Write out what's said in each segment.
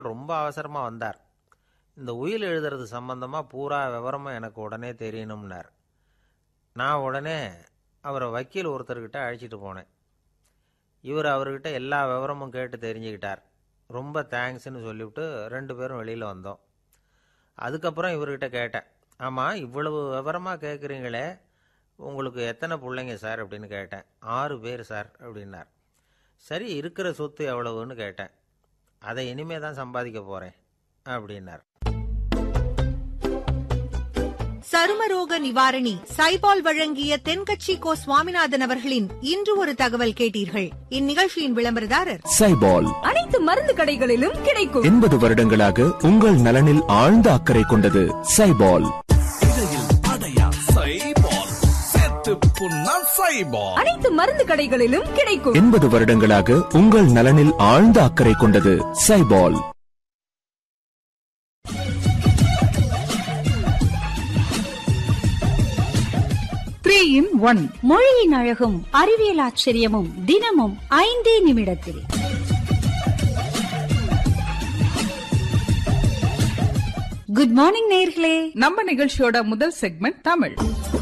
ரொம்ப அவசரமாக வந்தார் இந்த உயில் எழுதுறது சம்பந்தமாக பூரா விவரமாக எனக்கு உடனே தெரியணும்னார் நான் உடனே அவரை வக்கீல் ஒருத்தர்கிட்ட அழைச்சிட்டு போனேன் இவர் அவர்கிட்ட எல்லா விவரமும் கேட்டு தெரிஞ்சுக்கிட்டார் ரொம்ப தேங்க்ஸ்னு சொல்லிவிட்டு ரெண்டு பேரும் வெளியில் வந்தோம் அதுக்கப்புறம் இவர்கிட்ட கேட்டேன் ஆமாம் இவ்வளவு விவரமாக கேட்குறீங்களே உங்களுக்கு எத்தனை பிள்ளைங்க சார் அப்படின்னு கேட்டேன் ஆறு பேர் சார் அப்படின்னார் சரி இருக்கிற சொத்து எவ்வளவுன்னு கேட்டேன் அதை இனிமே தான் சம்பாதிக்க போகிறேன் அப்படின்னார் சருமரோக நிவாரணி சைபால் வழங்கிய தென்கட்சி கோ சுவாமிநாதன் அவர்களின் இன்று ஒரு தகவல் கேட்டீர்கள் இந்நிகழ்ச்சியின் விளம்பரதாரர் சைபால் அனைத்து மருந்து கடைகளிலும் கிடைக்கும் எண்பது வருடங்களாக உங்கள் நலனில் ஆழ்ந்த அக்கறை கொண்டது சைபால் அனைத்து மருந்து கடைகளிலும் கிடைக்கும் எண்பது வருடங்களாக உங்கள் நலனில் ஆழ்ந்த அக்கறை கொண்டது சைபால் த்ரீ இன் ஒன் மொழியின் அழகும் அறிவியல் ஆச்சரியமும் தினமும் ஐந்தே நிமிடத்தில் குட் மார்னிங் நேர்களே நம்ம நிகழ்ச்சியோட முதல் செக்மெண்ட் தமிழ்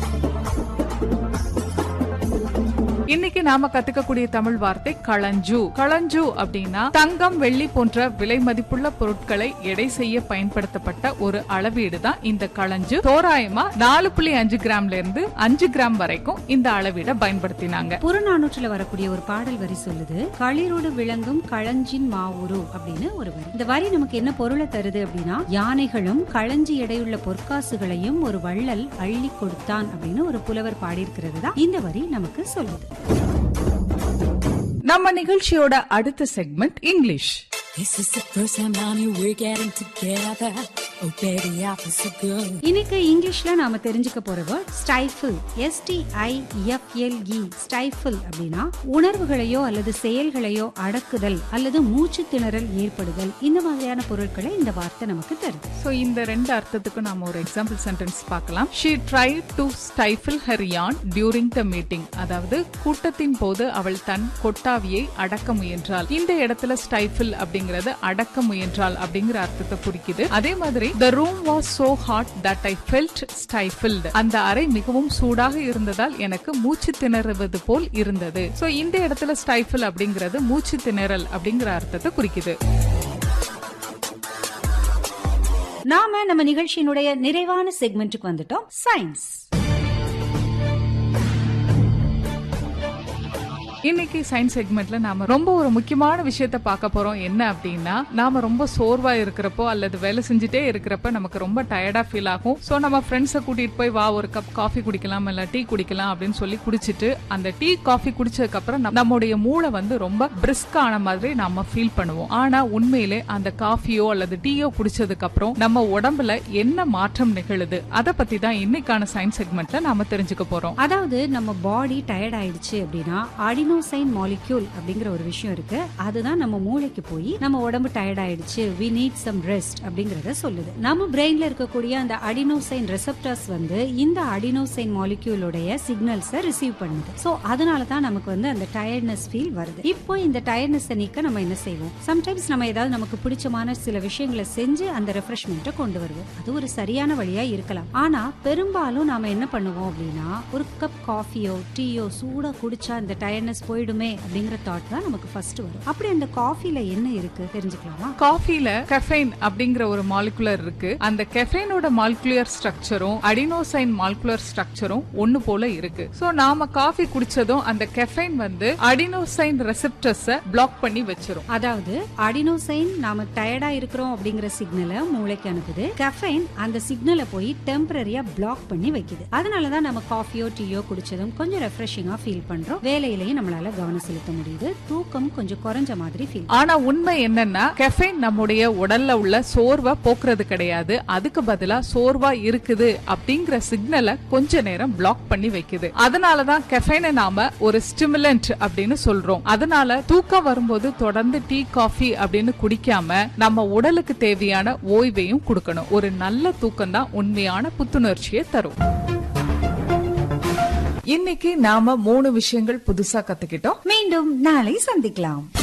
இன்னைக்கு நாம கத்துக்கக்கூடிய தமிழ் வார்த்தை களஞ்சு களஞ்சு அப்படின்னா தங்கம் வெள்ளி போன்ற விலை மதிப்புள்ள பொருட்களை எடை செய்ய பயன்படுத்தப்பட்ட ஒரு அளவீடு தான் இந்த களஞ்சு தோராயமா நாலு புள்ளி அஞ்சு கிராம்ல இருந்து அஞ்சு கிராம் வரைக்கும் இந்த அளவீட பயன்படுத்தினாங்க புறநானூற்றுல வரக்கூடிய ஒரு பாடல் வரி சொல்லுது களிரோடு விளங்கும் களஞ்சின் மாவுரு அப்படின்னு ஒரு வரி இந்த வரி நமக்கு என்ன பொருளை தருது அப்படின்னா யானைகளும் களஞ்சி எடையுள்ள பொற்காசுகளையும் ஒரு வள்ளல் அள்ளி கொடுத்தான் அப்படின்னு ஒரு புலவர் பாடியிருக்கிறது தான் இந்த வரி நமக்கு சொல்லுது நம்ம நிகழ்ச்சியோட அடுத்த segment English This is the first time, mommy, we're getting together. Oh, baby, I feel so good. இன்னைக்கு இங்கிலீஷ்ல நாம தெரிஞ்சுக்க போற word stifle S T I F L E stifle அப்படின்னா உணர்வுகளையோ அல்லது செயல்களையோ அடக்குதல் அல்லது மூச்சு திணறல் ஏற்படுதல் இந்த மாதிரியான பொருட்களை இந்த வார்த்தை நமக்கு தருது சோ இந்த ரெண்டு அர்த்தத்துக்கும் நாம ஒரு எக்ஸாம்பிள் சென்டென்ஸ் பார்க்கலாம் she try to stifle her yawn during the meeting அதாவது கூட்டத்தின் போது அவள் தன் கொட்டாவியை அடக்க முயன்றாள் இந்த இடத்துல ஸ்டைஃபில் அப்படிங்கிறது அடக்க முயன்றாள் அப்படிங்கிற அர்த்தத்தை குறிக்குது அதே மாதிரி the room was so hot that I felt stifled அந்த அறை மிகவும் சூடாக இருந்ததால் எனக்கு மூச்சு திணறுவது போல் இருந்தது சோ இந்த இடத்துல ஸ்டைஃபில் அப்படிங்கிறது மூச்சு திணறல் அப்படிங்கிற அர்த்தத்தை குறிக்குது நாம நம்ம நிகழ்ச்சியினுடைய நிறைவான செக்மெண்ட்டுக்கு வந்துட்டோம் சயின்ஸ் இன்னைக்கு சயின்ஸ் செக்மெண்ட்ல நாம ரொம்ப ஒரு முக்கியமான விஷயத்த பார்க்க போறோம் என்ன அப்படின்னா நாம ரொம்ப சோர்வா இருக்கிறப்போ அல்லது வேலை செஞ்சுட்டே இருக்கிறப்ப நமக்கு ரொம்ப டயர்டா ஃபீல் ஆகும் சோ நம்ம ஃப்ரெண்ட்ஸை கூட்டிட்டு போய் வா ஒரு கப் காஃபி குடிக்கலாம் இல்ல டீ குடிக்கலாம் அப்படின்னு சொல்லி குடிச்சிட்டு அந்த டீ காஃபி குடிச்சதுக்கு அப்புறம் நம்ம- நம்முடைய மூளை வந்து ரொம்ப பிரிஸ்கான மாதிரி நாம ஃபீல் பண்ணுவோம் ஆனா உண்மையிலே அந்த காஃபியோ அல்லது டீயோ குடிச்சதுக்கு அப்புறம் நம்ம உடம்புல என்ன மாற்றம் நிகழுது அதை பத்தி தான் இன்னைக்கான சயின்ஸ் செக்மெண்ட்ல நாம தெரிஞ்சுக்க போறோம் அதாவது நம்ம பாடி டயர்ட் ஆயிடுச்சு அப்படின்னா அடினோசைன் மாலிக்யூல் அப்படிங்கிற ஒரு விஷயம் இருக்கு அதுதான் நம்ம மூளைக்கு போய் நம்ம உடம்பு டயர்ட் ஆயிடுச்சு வி நீட் சம் ரெஸ்ட் அப்படிங்கறத சொல்லுது நம்ம பிரெயின்ல இருக்கக்கூடிய அந்த அடினோசைன் ரெசெப்டர்ஸ் வந்து இந்த அடினோசைன் மாலிக்யூலோடைய சிக்னல்ஸை ரிசீவ் பண்ணுது சோ அதனால தான் நமக்கு வந்து அந்த டயர்ட்னஸ் ஃபீல் வருது இப்போ இந்த டயர்ட்னஸ் நீக்க நம்ம என்ன செய்வோம் சம்டைம்ஸ் நம்ம ஏதாவது நமக்கு பிடிச்சமான சில விஷயங்களை செஞ்சு அந்த ரெஃப்ரெஷ்மெண்ட்டை கொண்டு வருவோம் அது ஒரு சரியான வழியா இருக்கலாம் ஆனா பெரும்பாலும் நாம என்ன பண்ணுவோம் அப்படின்னா ஒரு கப் காஃபியோ டீயோ சூடா குடிச்சா இந்த டயர்ட்னஸ் போயிடுமே அப்படிங்கிற தாட் தான் நமக்கு ஃபர்ஸ்ட் வரும் அப்படி அந்த காஃபில என்ன இருக்கு தெரிஞ்சுக்கலாமா காஃபில கெஃபைன் அப்படிங்கிற ஒரு மாலிகுலர் இருக்கு அந்த கெஃபைனோட மாலிகுலர் ஸ்ட்ரக்சரும் அடினோசைன் மாலிகுலர் ஸ்ட்ரக்சரும் ஒன்னு போல இருக்கு சோ நாம காஃபி குடிச்சதும் அந்த கெஃபைன் வந்து அடினோசைன் ரெசெப்டர்ஸ பிளாக் பண்ணி வச்சிரும் அதாவது அடினோசைன் நாம டயர்டா இருக்கிறோம் அப்படிங்கிற சிக்னலை மூளைக்கு அனுப்புது கெஃபைன் அந்த சிக்னலை போய் டெம்பரரியா பிளாக் பண்ணி வைக்குது அதனாலதான் நம்ம காஃபியோ டீயோ குடிச்சதும் கொஞ்சம் ரெஃப்ரெஷிங்கா ஃபீல் பண்றோம் வேலையிலையும் நம்மளால கவனம் செலுத்த முடியுது தூக்கம் கொஞ்சம் குறைஞ்ச மாதிரி ஃபீல் ஆனா உண்மை என்னன்னா கெஃபைன் நம்முடைய உடல்ல உள்ள சோர்வை போக்குறது கிடையாது அதுக்கு பதிலா சோர்வா இருக்குது அப்படிங்கிற சிக்னலை கொஞ்ச நேரம் பிளாக் பண்ணி வைக்குது அதனாலதான் கெஃபைனை நாம ஒரு ஸ்டிமுலண்ட் அப்படின்னு சொல்றோம் அதனால தூக்கம் வரும்போது தொடர்ந்து டீ காஃபி அப்படின்னு குடிக்காம நம்ம உடலுக்கு தேவையான ஓய்வையும் கொடுக்கணும் ஒரு நல்ல தூக்கம் தான் உண்மையான புத்துணர்ச்சியை தரும் இன்னைக்கு நாம மூணு விஷயங்கள் புதுசா கத்துக்கிட்டோம் மீண்டும் நாளை சந்திக்கலாம்